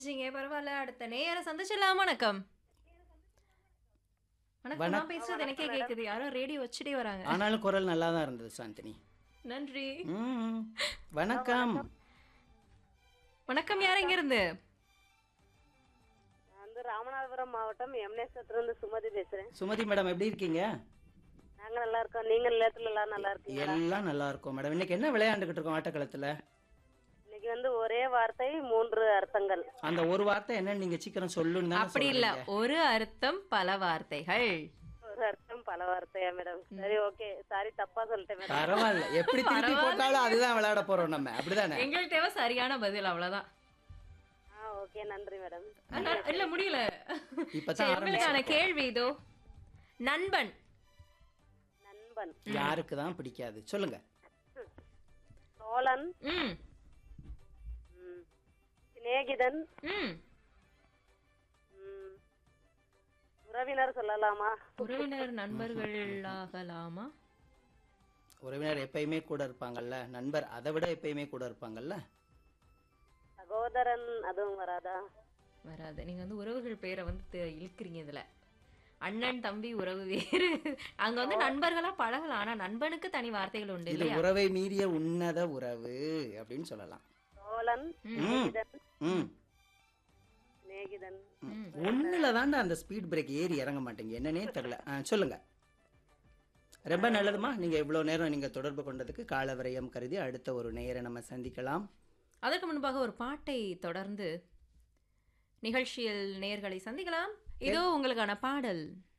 சரிங்க பரவாயில்ல அடுத்த நேரம் சந்திச்சிடலாம் வணக்கம் வணக்கம் வணக்- நான் பேசுறது எனக்கே கேக்குது யாரோ ரேடியோ வச்சுட்டே வராங்க ஆனாலும் குரல் நல்லா தான் இருந்தது சாந்தினி நன்றி ம் வணக்கம் வணக்கம் யார் எங்க இருந்து நான் வந்து ராமநாதபுரம் மாவட்டம் எம்னேஸ்வரத்துலேருந்து சுமதி பேசுறேன் சுமதி மேடம் எப்படி இருக்கீங்க நாங்க நல்லா இருக்கோம் நீங்க நிலத்துல எல்லாம் நல்லா இருக்கீங்க எல்லாம் நல்லா இருக்கும் மேடம் இன்னைக்கு என்ன விளையாண்டுகிட்டு இருக்கோம் ஆட்டக்களத்துல இன்னைக்கு வந்து ஒரே வார்த்தை மூன்று அர்த்தங்கள் அந்த ஒரு வார்த்தை என்னன்னு நீங்க சீக்கிரம் சொல்லுன்னு தானே அப்படி இல்ல சொல்றீங்க. ஒரு அர்த்தம் பல வார்த்தைகள் ஒரு அர்த்தம் பல வார்த்தையா மேடம் சரி ஓகே சாரி தப்பா சொல்லிட்டேன் மேடம் பரவாயில்ல எப்படி திருப்பி பரவாயில்ல. போட்டாலும் அதுதான் விளையாட போறோம் நம்ம அப்படிதானே எங்களுக்கு தேவை சரியான பதில் அவ்வளவுதான் ஆ ஓகே நன்றி மேடம் ஆனா, இல்ல முடியல இப்பதான் சரி உங்களுக்கான ஆரம்பிச்சிருக்கோம். கேள்வி இதோ நண்பன் நண்பன் யாருக்கு தான் பிடிக்காது சொல்லுங்க தோழன் ம் ம், சிநேகிதன் ம் ம், உறவினர் சொல்லலாமா உறவினர் நண்பர்களாகலாமா உறவினர் எப்பயுமே கூட இருப்பாங்கல்ல நண்பர் அதை விட எப்பயுமே கூட இருப்பாங்கல்ல சகோதரன் அதுவும் வராதா வராது நீங்க வந்து உறவுகள் பேரை வந்து தெ- இழுக்கிறீங்க இதுல அண்ணன் தம்பி உறவு வேறு அங்க வந்து நண்பர்களா பழகலாம் ஆனா நண்பனுக்கு தனி வார்த்தைகள் உண்டு இது இல்லையா உறவை மீறிய உன்னத உறவு அப்படின்னு சொல்லலாம் தோழன் ம். சிநேகிதன் ம் சிநேகிதன் ம். ஒண்ணுல தாண்டா அந்த ஸ்பீட் பிரேக் ஏறி இறங்க மாட்டேங்க என்னன்னே தெரியல ஆ, சொல்லுங்க ரொம்ப நல்லதுமா நீங்க இவ்வளவு நேரம் நீங்க தொடர்பு கொண்டதுக்கு காலவரையம் கருதி அடுத்த ஒரு நேரம் நம்ம சந்திக்கலாம் அதற்கு முன்பாக ஒரு பாட்டை தொடர்ந்து நிகழ்ச்சியில் நேர்களை சந்திக்கலாம் இதோ உங்களுக்கான பாடல்